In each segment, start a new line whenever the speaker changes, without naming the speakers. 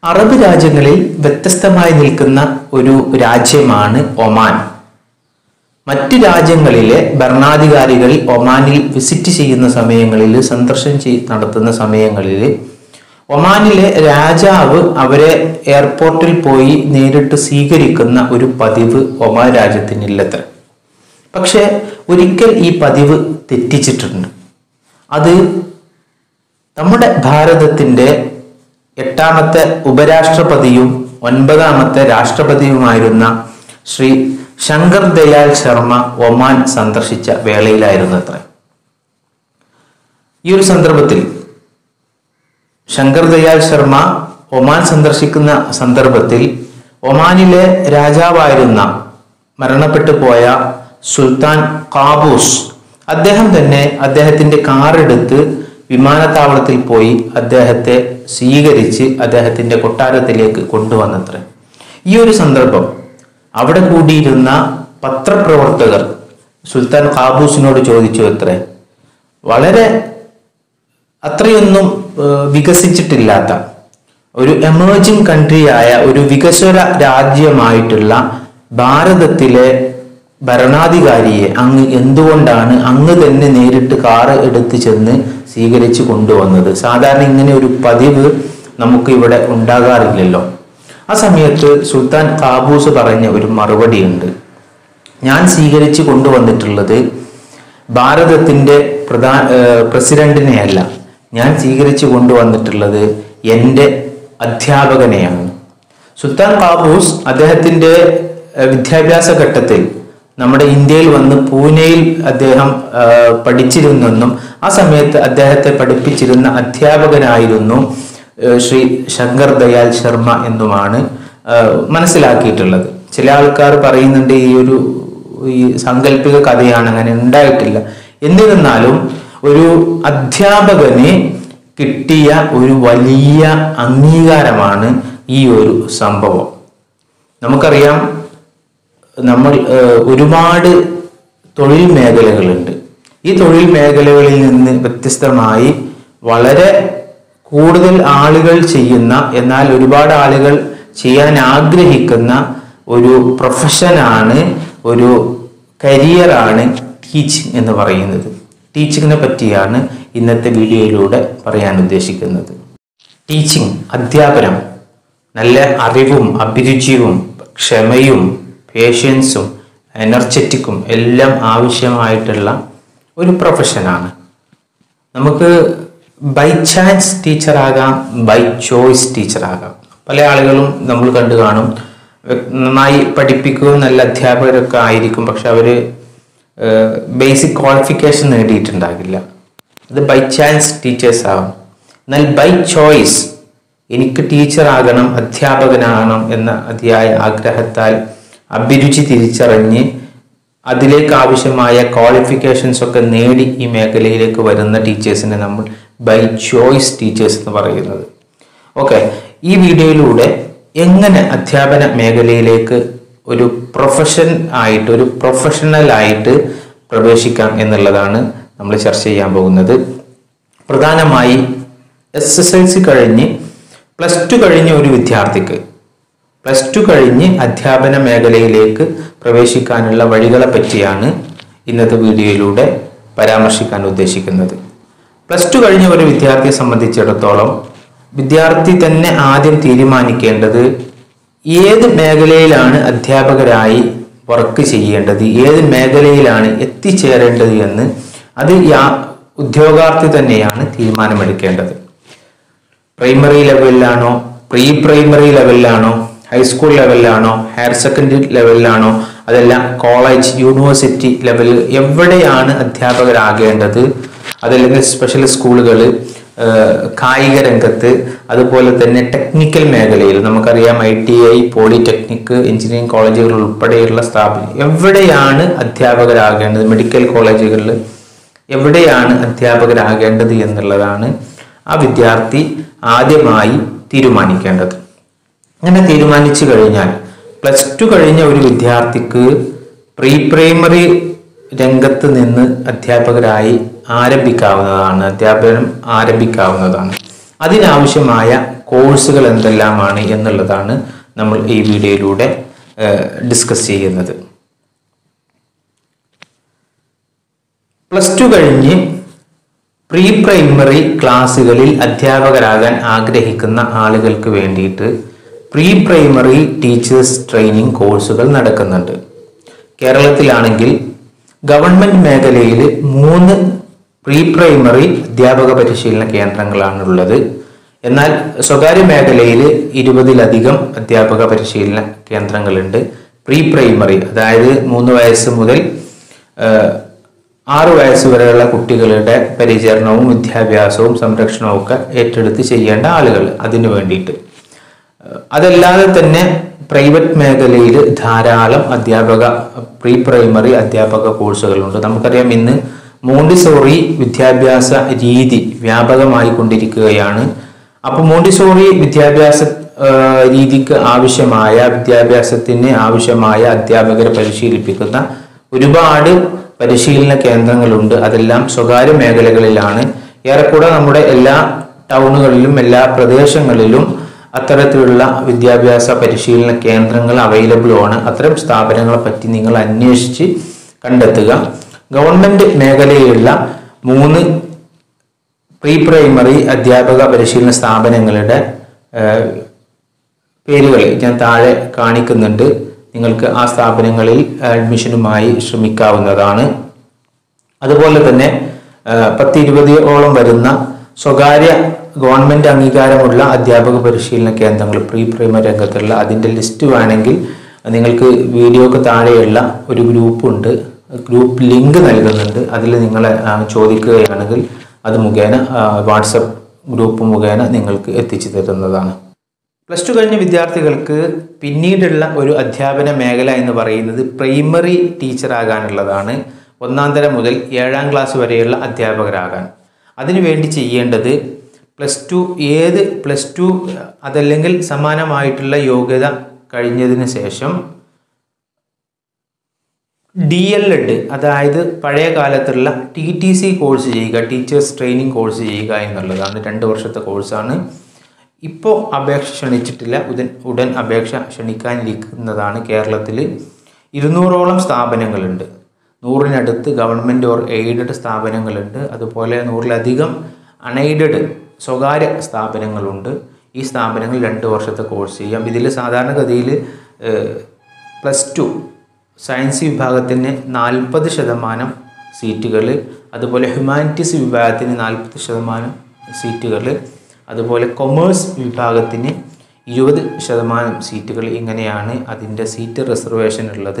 Arab രാജ്യങ്ങളിൽ വ്യത്യസ്തമായി നിൽക്കുന്ന ഒരു രാജ്യമാണ് ഒമാൻ മറ്റ് രാജ്യങ്ങളിലെ ഭരണാധികാരികൾ ഒമാനിൽ വിസിറ്റ് ചെയ്യുന്ന സമയങ്ങളിൽ സന്ദർശനം ചെയ് നടത്തുന്ന സമയങ്ങളിൽ ഒമാനിലെ രാജാവ് അവരെ എയർപോർട്ടിൽ പോയി നേരിട്ട് സ്വീകരിക്കുന്ന ഒരു പതിവ് ഒമാൻ രാജ്യത്തിനില്ലത്ര പക്ഷെ ഒരിക്കൽ ഈ പതിവ് തെറ്റിച്ചിട്ടുണ്ട് അത് നമ്മുടെ ഭാരതത്തിൻ്റെ എട്ടാമത്തെ ഉപരാഷ്ട്രപതിയും ഒൻപതാമത്തെ രാഷ്ട്രപതിയുമായിരുന്ന ശ്രീ ശങ്കർ ദയാൽ ശർമ്മ ഒമാൻ സന്ദർശിച്ച വേളയിലായിരുന്നു അത്ര ഈ ഒരു സന്ദർഭത്തിൽ ശങ്കർ ദയാൽ ശർമ്മ ഒമാൻ സന്ദർശിക്കുന്ന സന്ദർഭത്തിൽ ഒമാനിലെ രാജാവായിരുന്ന മരണപ്പെട്ടു പോയ സുൽത്താൻ കാബൂസ് അദ്ദേഹം തന്നെ അദ്ദേഹത്തിന്റെ കാറെടുത്ത് വിമാനത്താവളത്തിൽ പോയി അദ്ദേഹത്തെ സ്വീകരിച്ച് അദ്ദേഹത്തിന്റെ കൊട്ടാരത്തിലേക്ക് കൊണ്ടുവന്നത്ര ഈ ഒരു സന്ദർഭം അവിടെ കൂടിയിരുന്ന പത്രപ്രവർത്തകർ സുൽത്താൻ കാബൂസിനോട് ചോദിച്ചു അത്രേ വളരെ അത്രയൊന്നും ഏഹ്, വികസിച്ചിട്ടില്ലാത്ത ഒരു എമേർജിംഗ് കൺട്രിയായ ഒരു വികസ്വര രാജ്യമായിട്ടുള്ള ഭാരതത്തിലെ ഭരണാധികാരിയെ അങ്ങ് എന്തുകൊണ്ടാണ് അങ്ങ് തന്നെ നേരിട്ട് കാറ് എടുത്ത് ചെന്ന് സ്വീകരിച്ചു കൊണ്ടുവന്നത് സാധാരണ ഇങ്ങനെ ഒരു പതിവ് നമുക്ക് ഇവിടെ ഉണ്ടാകാറില്ലല്ലോ ആ സമയത്ത് സുൽത്താൻ കാബൂസ് പറഞ്ഞ ഒരു മറുപടി ഉണ്ട് ഞാൻ സ്വീകരിച്ചു കൊണ്ടുവന്നിട്ടുള്ളത് ഭാരതത്തിന്റെ പ്രധാന ഏഹ് പ്രസിഡന്റിനെയല്ല ഞാൻ സ്വീകരിച്ചു കൊണ്ടുവന്നിട്ടുള്ളത് എൻ്റെ അധ്യാപകനെയാണ് സുൽത്താൻ കാബൂസ് അദ്ദേഹത്തിന്റെ ഏഹ് വിദ്യാഭ്യാസ ഘട്ടത്തിൽ നമ്മുടെ ഇന്ത്യയിൽ വന്ന് പൂനെയിൽ അദ്ദേഹം ഏഹ് പഠിച്ചിരുന്നെന്നും ആ സമയത്ത് അദ്ദേഹത്തെ പഠിപ്പിച്ചിരുന്ന അധ്യാപകനായിരുന്നു ഏഹ് ശ്രീ ശങ്കർ ദയാൽ ശർമ്മ എന്നുമാണ് ഏഹ് മനസ്സിലാക്കിയിട്ടുള്ളത് ചില ആൾക്കാർ പറയുന്നുണ്ട് ഈ ഒരു ഈ സാങ്കല്പിക കഥയാണ് അങ്ങനെ ഉണ്ടായിട്ടില്ല എന്നിരുന്നാലും ഒരു അധ്യാപകന് കിട്ടിയ ഒരു വലിയ അംഗീകാരമാണ് ഈ ഒരു സംഭവം നമുക്കറിയാം നമ്മൾ ഏഹ്, ഒരുപാട് തൊഴിൽ മേഖലകളുണ്ട് ഈ തൊഴിൽ മേഖലകളിൽ നിന്ന് വ്യത്യസ്തമായി വളരെ കൂടുതൽ ആളുകൾ ചെയ്യുന്ന എന്നാൽ ഒരുപാട് ആളുകൾ ചെയ്യാൻ ആഗ്രഹിക്കുന്ന ഒരു പ്രൊഫഷനാണ് ഒരു കരിയറാണ് ടീച്ചിങ് എന്ന് പറയുന്നത് ടീച്ചിങ്ങിനെ പറ്റിയാണ് ഇന്നത്തെ വീഡിയോയിലൂടെ പറയാൻ ഉദ്ദേശിക്കുന്നത് ടീച്ചിങ് അധ്യാപനം നല്ല അറിവും അഭിരുചിയും ക്ഷമയും പേഷ്യൻസും എനർജറ്റിക്കും എല്ലാം ആവശ്യമായിട്ടുള്ള ഒരു പ്രൊഫഷനാണ് നമുക്ക് ബൈ ചാൻസ് ടീച്ചറാകാം ബൈ ചോയ്സ് ടീച്ചറാകാം പല ആളുകളും നമ്മൾ കണ്ടു കാണും നന്നായി പഠിപ്പിക്കുകയും നല്ല അധ്യാപകരൊക്കെ ആയിരിക്കും പക്ഷെ അവർ ബേസിക് ക്വാളിഫിക്കേഷൻ നേടിയിട്ടുണ്ടാകില്ല അത് ബൈ ചാൻസ് ടീച്ചേഴ്സ് ആവും എന്നാൽ ബൈ ചോയ്സ് എനിക്ക് ടീച്ചറാകണം അധ്യാപകനാകണം എന്ന അതിയായ ആഗ്രഹത്താൽ അഭിരുചി തിരിച്ചറിഞ്ഞ് അതിലേക്ക് ആവശ്യമായ ക്വാളിഫിക്കേഷൻസ് ഒക്കെ നേടി ഈ മേഖലയിലേക്ക് വരുന്ന ടീച്ചേഴ്സിനെ നമ്മൾ ബൈ ചോയ്സ് ടീച്ചേഴ്സ് എന്ന് പറയുന്നത് ഓക്കെ ഈ വീഡിയോയിലൂടെ എങ്ങനെ അധ്യാപന മേഖലയിലേക്ക് ഒരു പ്രൊഫഷൻ ആയിട്ട് ഒരു പ്രൊഫഷണൽ ആയിട്ട് പ്രവേശിക്കാം എന്നുള്ളതാണ് നമ്മൾ ചർച്ച ചെയ്യാൻ പോകുന്നത് പ്രധാനമായി എസ് എസ് എൽ സി കഴിഞ്ഞ് പ്ലസ് ടു കഴിഞ്ഞ ഒരു വിദ്യാർത്ഥിക്ക് പ്ലസ് ടു കഴിഞ്ഞ് അധ്യാപന മേഖലയിലേക്ക് പ്രവേശിക്കാനുള്ള വഴികളെ പറ്റിയാണ് ഇന്നത്തെ വീഡിയോയിലൂടെ പരാമർശിക്കാൻ ഉദ്ദേശിക്കുന്നത് പ്ലസ് ടു കഴിഞ്ഞ ഒരു വിദ്യാർത്ഥിയെ സംബന്ധിച്ചിടത്തോളം വിദ്യാർത്ഥി തന്നെ ആദ്യം തീരുമാനിക്കേണ്ടത് ഏത് മേഖലയിലാണ് അധ്യാപകരായി വർക്ക് ചെയ്യേണ്ടത് ഏത് മേഖലയിലാണ് എത്തിച്ചേരേണ്ടത് എന്ന് അത് യാ ഉദ്യോഗാർത്ഥി തന്നെയാണ് തീരുമാനമെടുക്കേണ്ടത് പ്രൈമറി ലെവലിലാണോ പ്രീ പ്രൈമറി ലെവലിലാണോ ഹൈസ്കൂൾ ലെവലിലാണോ ഹയർ സെക്കൻഡറി ലെവലിലാണോ അതല്ല കോളേജ് യൂണിവേഴ്സിറ്റി ലെവലിൽ എവിടെയാണ് അധ്യാപകരാകേണ്ടത് അതല്ലെങ്കിൽ സ്പെഷ്യൽ സ്കൂളുകൾ കായിക രംഗത്ത് അതുപോലെ തന്നെ ടെക്നിക്കൽ മേഖലയിൽ നമുക്കറിയാം I T I polytechnic engineering കോളേജുകൾ ഉൾപ്പെടെയുള്ള സ്ഥാപനം എവിടെയാണ് അധ്യാപകരാകേണ്ടത് മെഡിക്കൽ കോളേജുകളിൽ എവിടെയാണ് അധ്യാപകരാകേണ്ടത് എന്നുള്ളതാണ് ആ വിദ്യാർത്ഥി ആദ്യമായി തീരുമാനിക്കേണ്ടത് അങ്ങനെ തീരുമാനിച്ചു കഴിഞ്ഞാൽ പ്ലസ് ടു കഴിഞ്ഞ ഒരു വിദ്യാർത്ഥിക്ക് പ്രീ പ്രൈമറി രംഗത്ത് നിന്ന് അധ്യാപകരായി ആരംഭിക്കാവുന്നതാണ് അധ്യാപനം ആരംഭിക്കാവുന്നതാണ് അതിനാവശ്യമായ കോഴ്സുകൾ എന്തെല്ലാമാണ് എന്നുള്ളതാണ് നമ്മൾ ഈ വീഡിയോയിലൂടെ ഡിസ്കസ് ചെയ്യുന്നത് പ്ലസ് ടു കഴിഞ്ഞ് പ്രീ പ്രൈമറി ക്ലാസ്സുകളിൽ അധ്യാപകരാകാൻ ആഗ്രഹിക്കുന്ന ആളുകൾക്ക് വേണ്ടിയിട്ട് പ്രീ പ്രൈമറി ടീച്ചേഴ്സ് ട്രെയിനിങ് കോഴ്സുകൾ നടക്കുന്നുണ്ട് കേരളത്തിലാണെങ്കിൽ ഗവൺമെന്റ് മേഖലയിൽ മൂന്ന് പ്രീ പ്രൈമറി അധ്യാപക പരിശീലന കേന്ദ്രങ്ങളാണുള്ളത് എന്നാൽ സ്വകാര്യ മേഖലയിൽ ഇരുപതിലധികം അധ്യാപക പരിശീലന കേന്ദ്രങ്ങളുണ്ട് പ്രീ പ്രൈമറി അതായത് മൂന്ന് വയസ്സ് മുതൽ ഏഹ്, ആറു വയസ്സ് വരെയുള്ള കുട്ടികളുടെ പരിചരണവും വിദ്യാഭ്യാസവും സംരക്ഷണവും ഒക്കെ ഏറ്റെടുത്ത് ചെയ്യേണ്ട ആളുകൾ അതിനു വേണ്ടിയിട്ട് ഏഹ്, അതല്ലാതെ തന്നെ പ്രൈവറ്റ് മേഖലയിൽ ധാരാളം അധ്യാപക പ്രീ പ്രൈമറി അധ്യാപക കോഴ്സുകളുണ്ട് നമുക്കറിയാം ഇന്ന് മോണ്ടിസോറി വിദ്യാഭ്യാസ രീതി വ്യാപകമായി കൊണ്ടിരിക്കുകയാണ് അപ്പോൾ മോണ്ടിസോറി വിദ്യാഭ്യാസ ആ, രീതിക്ക് ആവശ്യമായ വിദ്യാഭ്യാസത്തിന് ആവശ്യമായ അധ്യാപകരെ പരിശീലിപ്പിക്കുന്ന ഒരുപാട് പരിശീലന കേന്ദ്രങ്ങളുണ്ട് അതെല്ലാം സ്വകാര്യ മേഖലകളിലാണ് ഏറെക്കൂടെ നമ്മുടെ എല്ലാ ടൗണുകളിലും എല്ലാ പ്രദേശങ്ങളിലും അത്തരത്തിലുള്ള വിദ്യാഭ്യാസ പരിശീലന കേന്ദ്രങ്ങൾ അവൈലബിൾ ആണ് അത്തരം സ്ഥാപനങ്ങളെ പറ്റി നിങ്ങൾ അന്വേഷിച്ച് കണ്ടെത്തുക ഗവൺമെന്റ് മേഖലയിലുള്ള മൂന്ന് പ്രീ പ്രൈമറി അധ്യാപക പരിശീലന സ്ഥാപനങ്ങളുടെ പേരുകൾ ഞാൻ താഴെ കാണിക്കുന്നുണ്ട് നിങ്ങൾക്ക് ആ സ്ഥാപനങ്ങളിൽ അഡ്മിഷനുമായി ശ്രമിക്കാവുന്നതാണ് അതുപോലെ തന്നെ ആ, പത്ത് ഇരുപതോളം വരുന്ന സ്വകാര്യ ഗവൺമെന്റ് അംഗീകാരമുള്ള അധ്യാപക പരിശീലന കേന്ദ്രങ്ങൾ പ്രീ പ്രൈമറി രംഗത്തുള്ള അതിന്റെ ലിസ്റ്റ് വേണമെങ്കിൽ നിങ്ങൾക്ക് വീഡിയോക്ക് താഴെയുള്ള ഒരു ഗ്രൂപ്പ് ഉണ്ട് ഗ്രൂപ്പ് ലിങ്ക് നൽകുന്നുണ്ട് അതിൽ നിങ്ങൾ ചോദിക്കുകയാണെങ്കിൽ അത് മുഖേന വാട്സപ്പ് ഗ്രൂപ്പ് മുഖേന നിങ്ങൾക്ക് എത്തിച്ചു തരുന്നതാണ് പ്ലസ് ടു കഴിഞ്ഞ വിദ്യാർത്ഥികൾക്ക് പിന്നീടുള്ള ഒരു അധ്യാപന മേഖല എന്ന് പറയുന്നത് പ്രൈമറി ടീച്ചറാകാനുള്ളതാണ് ഒന്നാം തരം മുതൽ ഏഴാം ക്ലാസ് വരെയുള്ള അധ്യാപകരാകാൻ അതിനുവേണ്ടി ചെയ്യേണ്ടത് പ്ലസ് ടു ഏത് പ്ലസ് ടു അതല്ലെങ്കിൽ സമാനമായിട്ടുള്ള യോഗ്യത കഴിഞ്ഞതിന് ശേഷം ഡി എൽ എഡ് അതായത് പഴയ കാലത്തുള്ള ടി ടി സി കോഴ്സ് ചെയ്യുക ടീച്ചേഴ്സ് ട്രെയിനിങ് കോഴ്സ് ചെയ്യുക എന്നുള്ളതാണ് രണ്ട് വർഷത്തെ കോഴ്സാണ് ഇപ്പോൾ അപേക്ഷ ക്ഷണിച്ചിട്ടില്ല ഉടൻ ഉടൻ അപേക്ഷ ക്ഷണിക്കാനിരിക്കുന്നതാണ് കേരളത്തിൽ ഇരുന്നൂറോളം സ്ഥാപനങ്ങളുണ്ട് നൂറിനടുത്ത് ഗവൺമെൻറ് ഓർ എയ്ഡഡ് സ്ഥാപനങ്ങളുണ്ട് അതുപോലെ നൂറിലധികം അൺഎയ്ഡഡ് സ്വകാര്യ സ്ഥാപനങ്ങളുണ്ട് ഈ സ്ഥാപനങ്ങൾ രണ്ട് വർഷത്തെ കോഴ്സ് ചെയ്യാം ഇതിൽ സാധാരണഗതിയിൽ പ്ലസ് ടു സയൻസ് വിഭാഗത്തിന് നാൽപ്പത് ശതമാനം സീറ്റുകൾ അതുപോലെ ഹ്യൂമാനിറ്റീസ് വിഭാഗത്തിന് നാൽപ്പത് ശതമാനം സീറ്റുകൾ അതുപോലെ കൊമേഴ്സ് വിഭാഗത്തിന് ഇരുപത് ശതമാനം സീറ്റുകൾ ഇങ്ങനെയാണ് അതിൻ്റെ സീറ്റ് റിസർവേഷൻ ഉള്ളത്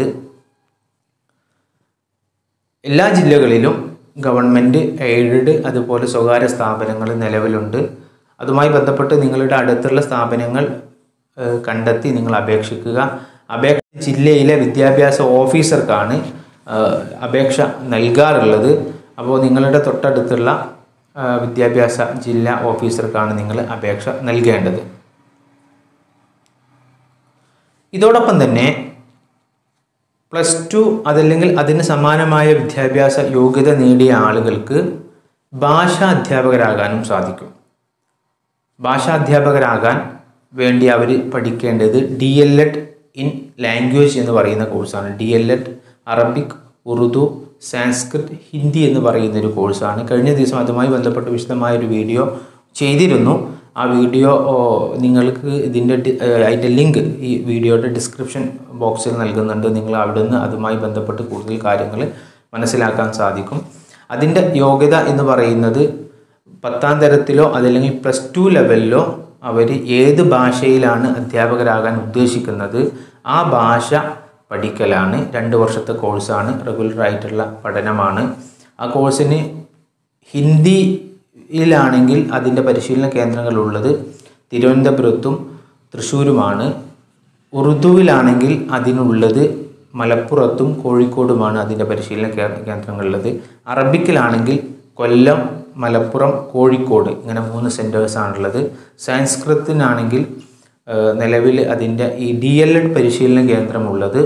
എല്ലാ ജില്ലകളിലും ഗവൺമെൻറ് എയ്ഡഡ് അതുപോലെ സ്വകാര്യ സ്ഥാപനങ്ങൾ നിലവിലുണ്ട് അതുമായി ബന്ധപ്പെട്ട് നിങ്ങളുടെ അടുത്തുള്ള സ്ഥാപനങ്ങൾ ഏഹ്, കണ്ടെത്തി നിങ്ങൾ അപേക്ഷിക്കുക അപേക്ഷ ജില്ലയിലെ വിദ്യാഭ്യാസ ഓഫീസർക്കാണ് ഏഹ്, അപേക്ഷ നൽകാറുള്ളത് അപ്പോൾ നിങ്ങളുടെ തൊട്ടടുത്തുള്ള ഏഹ്, വിദ്യാഭ്യാസ ജില്ലാ ഓഫീസർക്കാണ് നിങ്ങൾ അപേക്ഷ നൽകേണ്ടത് ഇതോടൊപ്പം തന്നെ പ്ലസ് ടു അതല്ലെങ്കിൽ അതിന് സമാനമായ വിദ്യാഭ്യാസ യോഗ്യത നേടിയ ആളുകൾക്ക് ഭാഷാ അധ്യാപകരാകാനും സാധിക്കും ഭാഷാ അധ്യാപകരാകാൻ വേണ്ടി അവർ പഠിക്കേണ്ടത് D L Ed in language എന്ന് പറയുന്ന കോഴ്സാണ് D L Ed Arabic Urdu Sanskrit Hindi എന്ന് പറയുന്ന ഒരു കോഴ്സാണ് കഴിഞ്ഞ ദിവസം അതുമായി ബന്ധപ്പെട്ട് വിശദമായ ഒരു വീഡിയോ ചെയ്തിരുന്നു ആ വീഡിയോ ഓ, നിങ്ങൾക്ക് ഇതിൻ്റെ ഡി- ഏഹ് അതിൻ്റെ ലിങ്ക് ഈ വീഡിയോയുടെ ഡിസ്ക്രിപ്ഷൻ ബോക്സിൽ നൽകുന്നുണ്ട് നിങ്ങൾ അവിടെ നിന്ന് അതുമായി ബന്ധപ്പെട്ട് കൂടുതൽ കാര്യങ്ങൾ മനസ്സിലാക്കാൻ സാധിക്കും അതിൻ്റെ യോഗ്യത എന്ന് പറയുന്നത് പത്താം തരത്തിലോ അതല്ലെങ്കിൽ പ്ലസ് ടു ലെവലിലോ അവർ ഏത് ഭാഷയിലാണ് അധ്യാപകരാകാൻ ഉദ്ദേശിക്കുന്നത് ആ ഭാഷ പഠിക്കലാണ് രണ്ട് വർഷത്തെ കോഴ്സാണ് റെഗുലർ ആയിട്ടുള്ള പഠനമാണ് ആ കോഴ്സിന് ഹിന്ദിയിലാണെങ്കിൽ അതിൻ്റെ പരിശീലന കേന്ദ്രങ്ങളുള്ളത് തിരുവനന്തപുരത്തും തൃശ്ശൂരുമാണ് ഉറുദുവിലാണെങ്കിൽ അതിനുള്ളത് മലപ്പുറത്തും കോഴിക്കോടുമാണ് അതിൻ്റെ പരിശീലന കേ- കേന്ദ്രങ്ങളുള്ളത് അറബിക്കിലാണെങ്കിൽ കൊല്ലം മലപ്പുറം കോഴിക്കോട് ഇങ്ങനെ മൂന്ന് സെൻറ്റേഴ്സാണുള്ളത് സംസ്കൃതത്തിനാണെങ്കിൽ നിലവിൽ അതിൻ്റെ ഈ ഡി എൽ എഡ് പരിശീലന കേന്ദ്രമുള്ളത്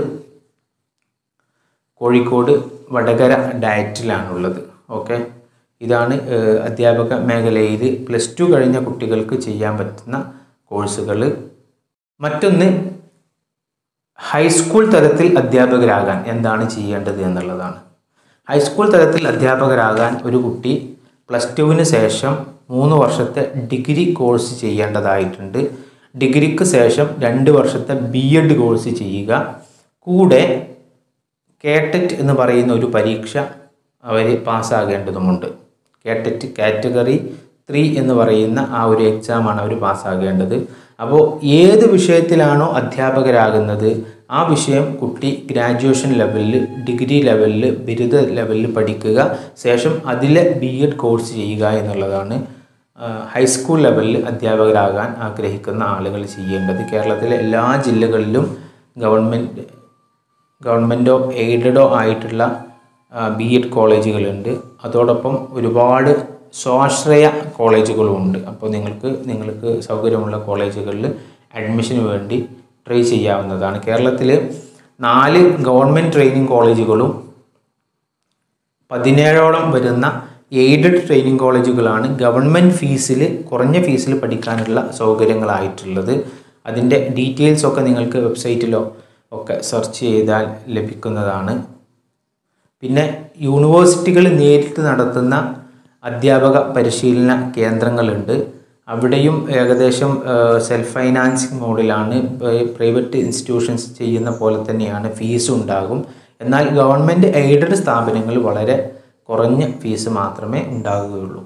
കോഴിക്കോട് വടകര ഡയറ്റിലാണുള്ളത് ഓക്കെ ഇതാണ് ഏഹ്, അധ്യാപക മേഖലയിൽ പ്ലസ് ടു കഴിഞ്ഞ കുട്ടികൾക്ക് ചെയ്യാൻ പറ്റുന്ന കോഴ്സുകൾ മറ്റൊന്ന് ഹൈസ്കൂൾ തലത്തിൽ അധ്യാപകരാകാൻ എന്താണ് ചെയ്യേണ്ടത് എന്നുള്ളതാണ് ഹൈസ്കൂൾ തലത്തിൽ അധ്യാപകരാകാൻ ഒരു കുട്ടി പ്ലസ് ടുവിന് ശേഷം മൂന്ന് വർഷത്തെ ഡിഗ്രി കോഴ്സ് ചെയ്യേണ്ടതായിട്ടുണ്ട് ഡിഗ്രിക്ക് ശേഷം രണ്ട് വർഷത്തെ ബി എഡ് കോഴ്സ് ചെയ്യുക കൂടെ കേട്ടറ്റ് എന്ന് പറയുന്ന ഒരു പരീക്ഷ അവർ പാസ്സാകേണ്ടതുമുണ്ട് കേട്ടറ്റ് കാറ്റഗറി ത്രീ എന്ന് പറയുന്ന ആ ഒരു എക്സാമാണ് അവർ പാസ്സാകേണ്ടത് അപ്പോൾ ഏത് വിഷയത്തിലാണോ അധ്യാപകരാകുന്നത് ആ വിഷയം കുട്ടി ഗ്രാജുവേഷൻ ലെവലിൽ ഡിഗ്രി ലെവലിൽ ബിരുദ ലെവലിൽ പഠിക്കുക ശേഷം അതിലെ ബി എഡ് കോഴ്സ് ചെയ്യുക എന്നുള്ളതാണ് ആ, ഹൈസ്കൂൾ ലെവലിൽ അധ്യാപകരാകാൻ ആഗ്രഹിക്കുന്ന ആളുകൾ ചെയ്യേണ്ടത് കേരളത്തിലെ എല്ലാ ജില്ലകളിലും ഗവൺമെൻറ് ഗവൺമെൻറ്റോ എയ്ഡഡോ ആയിട്ടുള്ള ബി എഡ് കോളേജുകളുണ്ട് അതോടൊപ്പം ഒരുപാട് സ്വാശ്രയ കോളേജുകളും ഉണ്ട് അപ്പോൾ നിങ്ങൾക്ക് നിങ്ങൾക്ക് സൗകര്യമുള്ള കോളേജുകളിൽ അഡ്മിഷന് വേണ്ടി ട്രൈ ചെയ്യാവുന്നതാണ് കേരളത്തിൽ നാല് ഗവൺമെൻറ് ട്രെയിനിങ് കോളേജുകളും പതിനേഴോളം വരുന്ന എയ്ഡഡ് ട്രെയിനിങ് കോളേജുകളാണ് ഗവൺമെൻറ് ഫീസിൽ കുറഞ്ഞ ഫീസിൽ പഠിക്കാനുള്ള സൗകര്യങ്ങളായിട്ടുള്ളത് അതിൻ്റെ ഡീറ്റെയിൽസ് ഒക്കെ നിങ്ങൾക്ക് വെബ്സൈറ്റിലോ ഒക്കെ സെർച്ച് ചെയ്താൽ ലഭിക്കുന്നതാണ് പിന്നെ യൂണിവേഴ്സിറ്റികൾ നേരിട്ട് നടത്തുന്ന അധ്യാപക പരിശീലന കേന്ദ്രങ്ങളുണ്ട് അവിടെയും ഏകദേശം സെൽഫ് ഫൈനാൻസിങ് മോഡിലാണ് പ്രൈവറ്റ് ഇൻസ്റ്റിറ്റ്യൂഷൻസ് ചെയ്യുന്ന പോലെ തന്നെയാണ് ഫീസ് ഉണ്ടാകും എന്നാൽ ഗവൺമെൻറ് എയ്ഡഡ് സ്ഥാപനങ്ങൾ വളരെ കുറഞ്ഞ ഫീസ് മാത്രമേ ഉണ്ടാകുകയുള്ളൂ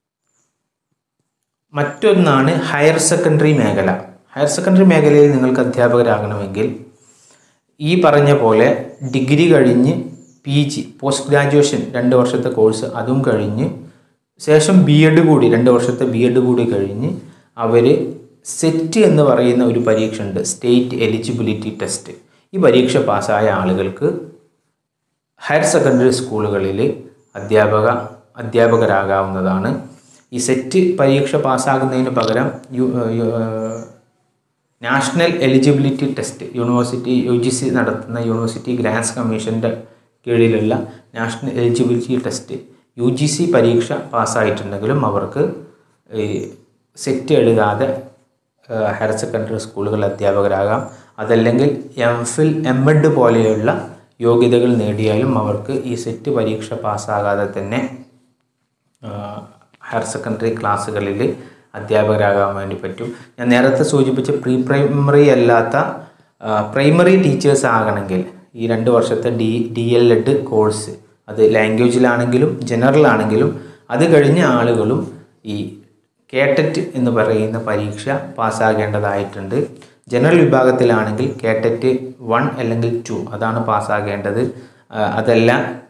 മറ്റൊന്നാണ് ഹയർ സെക്കൻഡറി മേഖല ഹയർ സെക്കൻഡറി മേഖലയിൽ നിങ്ങൾക്ക് അധ്യാപകരാകണമെങ്കിൽ ഈ പറഞ്ഞ പോലെ ഡിഗ്രി കഴിഞ്ഞ് പി ജി പോസ്റ്റ് ഗ്രാജുവേഷൻ രണ്ട് വർഷത്തെ കോഴ്സ് അതും കഴിഞ്ഞ് ശേഷം ബി എഡ് കൂടി രണ്ട് വർഷത്തെ ബി എഡ് കൂടി കഴിഞ്ഞ് അവർ സെറ്റ് എന്ന് പറയുന്ന ഒരു പരീക്ഷ ഉണ്ട് സ്റ്റേറ്റ് എലിജിബിലിറ്റി ടെസ്റ്റ് ഈ പരീക്ഷ പാസ്സായ ആളുകൾക്ക് ഹയർ സെക്കൻഡറി സ്കൂളുകളിൽ അധ്യാപക അധ്യാപകരാകാവുന്നതാണ് ഈ സെറ്റ് പരീക്ഷ പാസ്സാകുന്നതിന് പകരം യു യു- national eligibility test university U G C നടത്തുന്ന യൂണിവേഴ്സിറ്റി ഗ്രാൻസ് കമ്മീഷൻ്റെ കീഴിലുള്ള national eligibility test U G C പരീക്ഷ പാസ്സായിട്ടുണ്ടെങ്കിലും അവർക്ക് ഈ സെറ്റ് എഴുതാതെ ആ, ഹയർ സെക്കൻഡറി സ്കൂളുകളിൽ അധ്യാപകരാകാം അതല്ലെങ്കിൽ എം ഫിൽ എം എഡ് പോലെയുള്ള യോഗ്യതകൾ നേടിയാലും അവർക്ക് ഈ സെറ്റ് പരീക്ഷ പാസ്സാകാതെ തന്നെ ആ, ഹയർ സെക്കൻഡറി ക്ലാസ്സുകളിൽ അധ്യാപകരാകാൻ വേണ്ടി പറ്റും ഞാൻ നേരത്തെ സൂചിപ്പിച്ച പ്രീ പ്രൈമറി അല്ലാത്ത ആ, പ്രൈമറി ടീച്ചേഴ്സ് ആകണമെങ്കിൽ ഈ രണ്ട് വർഷത്തെ D D L Ed course അത് ലാംഗ്വേജിലാണെങ്കിലും ജനറൽ ആണെങ്കിലും അത് കഴിഞ്ഞ ആളുകളും ഈ കേട്ടറ്റ് എന്ന് പറയുന്ന പരീക്ഷ പാസ്സാകേണ്ടതായിട്ടുണ്ട് ജനറൽ വിഭാഗത്തിലാണെങ്കിൽ കേട്ടറ്റ് വൺ അല്ലെങ്കിൽ ടു അതാണ് പാസ്സാകേണ്ടത് ആ, അതല്ല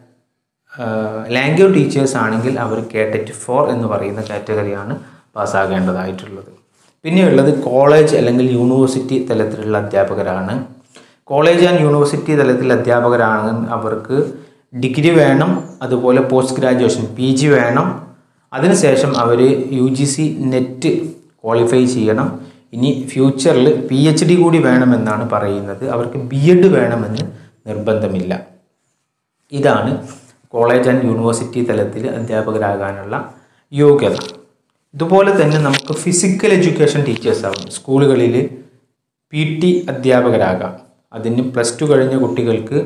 ലാംഗ്വേജ് ടീച്ചേഴ്സ് ആണെങ്കിൽ അവർ കേട്ടറ്റ് ഫോർ എന്ന് പറയുന്ന കാറ്റഗറിയാണ് പാസ്സാകേണ്ടതായിട്ടുള്ളത് പിന്നെയുള്ളത് കോളേജ് അല്ലെങ്കിൽ യൂണിവേഴ്സിറ്റി തലത്തിലുള്ള അധ്യാപകരാണ് കോളേജ് ആൻഡ് യൂണിവേഴ്സിറ്റി തലത്തിൽ അധ്യാപകരാണ് അവർക്ക് ഡിഗ്രി വേണം അതുപോലെ പോസ്റ്റ് ഗ്രാജുവേഷൻ പി ജി വേണം അതിനുശേഷം അവർ U G C net qualify ചെയ്യണം ഇനി ഫ്യൂച്ചറിൽ പി എച്ച് ഡി കൂടി വേണമെന്നാണ് പറയുന്നത് അവർക്ക് ബി എഡ് വേണമെന്ന് നിർബന്ധമില്ല ഇതാണ് കോളേജ് ആൻഡ് യൂണിവേഴ്സിറ്റി തലത്തിൽ അധ്യാപകരാകാനുള്ള യോഗ്യത ഇതുപോലെ തന്നെ നമുക്ക് ഫിസിക്കൽ എഡ്യൂക്കേഷൻ ടീച്ചേഴ്സ് ആവും സ്കൂളുകളിൽ പി ടി അധ്യാപകരാകാം അതിന് പ്ലസ് ടു കഴിഞ്ഞ കുട്ടികൾക്ക്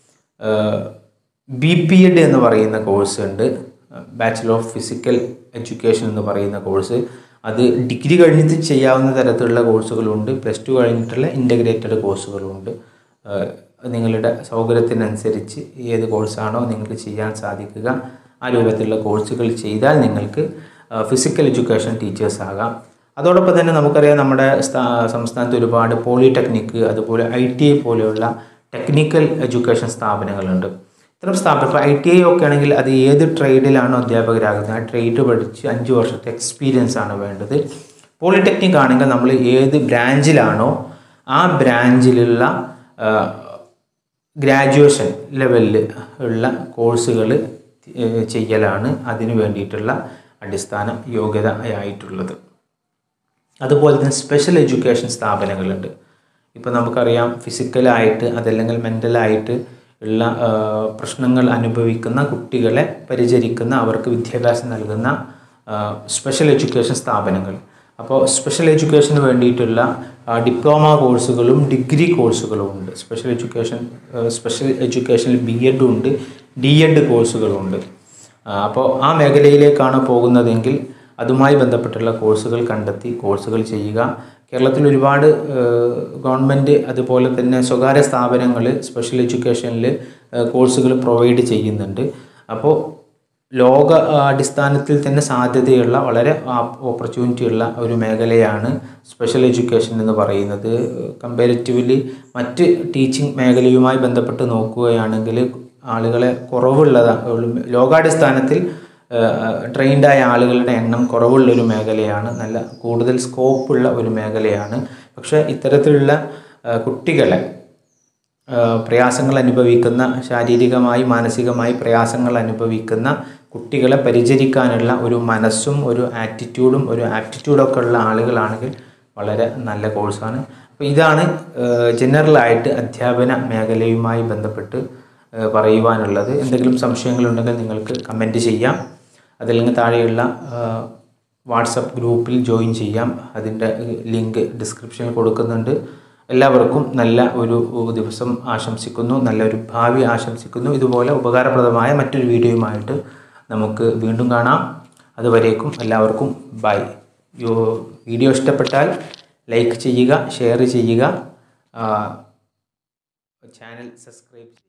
ബി പി എഡ് എന്ന് പറയുന്ന കോഴ്സ് ഉണ്ട് ബാച്ചിലർ ഓഫ് ഫിസിക്കൽ എഡ്യൂക്കേഷൻ എന്ന് പറയുന്ന കോഴ്സ് അത് ഡിഗ്രി കഴിഞ്ഞിട്ട് ചെയ്യാവുന്ന തരത്തിലുള്ള കോഴ്സുകളുണ്ട് പ്ലസ് ടു കഴിഞ്ഞിട്ടുള്ള ഇൻ്റഗ്രേറ്റഡ് കോഴ്സുകളുണ്ട് ഏഹ് നിങ്ങളുടെ സൗകര്യത്തിനനുസരിച്ച് ഏത് കോഴ്സാണോ നിങ്ങൾക്ക് ചെയ്യാൻ സാധിക്കുക ആ രൂപത്തിലുള്ള കോഴ്സുകൾ ചെയ്താൽ നിങ്ങൾക്ക് ഫിസിക്കൽ എഡ്യൂക്കേഷൻ ടീച്ചേഴ്സ് ആകാം അതോടൊപ്പം തന്നെ നമുക്കറിയാം നമ്മുടെ സ്ഥാ- സംസ്ഥാനത്ത് ഒരുപാട് പോളിടെക്നിക്ക് അതുപോലെ ഐ ടി ഐ പോലെയുള്ള ടെക്നിക്കൽ എഡ്യൂക്കേഷൻ സ്ഥാപനങ്ങളുണ്ട് ഇത്തരം സ്ഥാപനം ഇപ്പോൾ ഐ ടി ഐ ഒക്കെ ആണെങ്കിൽ അത് ഏത് ട്രേഡിലാണോ അധ്യാപകരാകുന്നത് ആ ട്രേഡ് പഠിച്ച് അഞ്ച് വർഷത്തെ എക്സ്പീരിയൻസ് ആണ് വേണ്ടത് പോളിടെക്നിക് ആണെങ്കിൽ നമ്മൾ ഏത് ബ്രാഞ്ചിലാണോ ആ ബ്രാഞ്ചിലുള്ള ഗ്രാജുവേഷൻ ലെവലിൽ ഉള്ള കോഴ്സുകൾ ചെയ്യലാണ് അതിന് വേണ്ടിയിട്ടുള്ള അടിസ്ഥാന യോഗ്യത ആയിട്ടുള്ളത് അതുപോലെ തന്നെ സ്പെഷ്യൽ എഡ്യൂക്കേഷൻ സ്ഥാപനങ്ങളുണ്ട് ഇപ്പോൾ നമുക്കറിയാം ഫിസിക്കലായിട്ട് അതല്ലെങ്കിൽ മെൻ്റലായിട്ട് ഉള്ള ആ, പ്രശ്നങ്ങൾ അനുഭവിക്കുന്ന കുട്ടികളെ പരിചരിക്കുന്ന അവർക്ക് വിദ്യാഭ്യാസം നൽകുന്ന ആ, സ്പെഷ്യൽ എഡ്യൂക്കേഷൻ സ്ഥാപനങ്ങൾ അപ്പോൾ സ്പെഷ്യൽ എഡ്യൂക്കേഷന് വേണ്ടിയിട്ടുള്ള ആ, ഡിപ്ലോമ കോഴ്സുകളും ഡിഗ്രി കോഴ്സുകളും ഉണ്ട് സ്പെഷ്യൽ എഡ്യൂക്കേഷൻ സ്പെഷ്യൽ എഡ്യൂക്കേഷനിൽ ബി എഡും ഉണ്ട് ഡി എഡ് കോഴ്സുകളും ഉണ്ട് ആ, അപ്പോൾ ആ മേഖലയിലേക്കാണ് പോകുന്നതെങ്കിൽ അതുമായി ബന്ധപ്പെട്ടുള്ള കോഴ്സുകൾ കണ്ടെത്തി കോഴ്സുകൾ ചെയ്യുക കേരളത്തിൽ ഒരുപാട് ഗവൺമെൻറ് അതുപോലെ തന്നെ സ്വകാര്യ സ്ഥാപനങ്ങൾ സ്പെഷ്യൽ എഡ്യൂക്കേഷനിൽ കോഴ്സുകൾ പ്രൊവൈഡ് ചെയ്യുന്നുണ്ട് അപ്പോൾ ലോക ആ, അടിസ്ഥാനത്തിൽ തന്നെ സാധ്യതയുള്ള വളരെ ഓപ്പർച്യൂണിറ്റി ഉള്ള ഒരു മേഖലയാണ് സ്പെഷ്യൽ എഡ്യൂക്കേഷൻ എന്ന് പറയുന്നത് കമ്പാരിറ്റീവ്ലി മറ്റ് ടീച്ചിങ് മേഖലയുമായി ബന്ധപ്പെട്ട് നോക്കുകയാണെങ്കിൽ ആളുകളെ കുറവുള്ളതാണ് ലോകാടിസ്ഥാനത്തിൽ ട്രെയിൻഡായ ആളുകളുടെ എണ്ണം കുറവുള്ളൊരു മേഖലയാണ് നല്ല കൂടുതൽ സ്കോപ്പുള്ള ഒരു മേഖലയാണ് പക്ഷേ ഇത്തരത്തിലുള്ള ആ, കുട്ടികളെ ആ, പ്രയാസങ്ങൾ അനുഭവിക്കുന്ന ശാരീരികമായി മാനസികമായി പ്രയാസങ്ങൾ അനുഭവിക്കുന്ന കുട്ടികളെ പരിചരിക്കാനുള്ള ഒരു മനസ്സും ഒരു ആറ്റിറ്റ്യൂഡും ഒരു ആപ്റ്റിറ്റ്യൂഡൊക്കെ ഉള്ള ആളുകളാണെങ്കിൽ വളരെ നല്ല കോഴ്സാണ് അപ്പോൾ ഇതാണ് ജനറലായിട്ട് അധ്യാപന മേഖലയുമായി ബന്ധപ്പെട്ട് ആ, പറയുവാനുള്ളത് എന്തെങ്കിലും സംശയങ്ങളുണ്ടെങ്കിൽ നിങ്ങൾക്ക് കമൻറ്റ് ചെയ്യാം അതല്ലെങ്കിൽ താഴെയുള്ള വാട്സപ്പ് ഗ്രൂപ്പിൽ ജോയിൻ ചെയ്യാം അതിൻ്റെ ലിങ്ക് ഡിസ്ക്രിപ്ഷനിൽ കൊടുക്കുന്നുണ്ട് എല്ലാവർക്കും നല്ല ഒരു ദിവസം ആശംസിക്കുന്നു നല്ലൊരു ഭാവി ആശംസിക്കുന്നു ഇതുപോലെ ഉപകാരപ്രദമായ മറ്റൊരു വീഡിയോയുമായിട്ട് നമുക്ക് വീണ്ടും കാണാം അതുവരേക്കും എല്ലാവർക്കും ബൈ യോ വീഡിയോ ഇഷ്ടപ്പെട്ടാൽ ലൈക്ക് ചെയ്യുക ഷെയർ ചെയ്യുക ചാനൽ സബ്സ്ക്രൈബ് ചെയ്യുക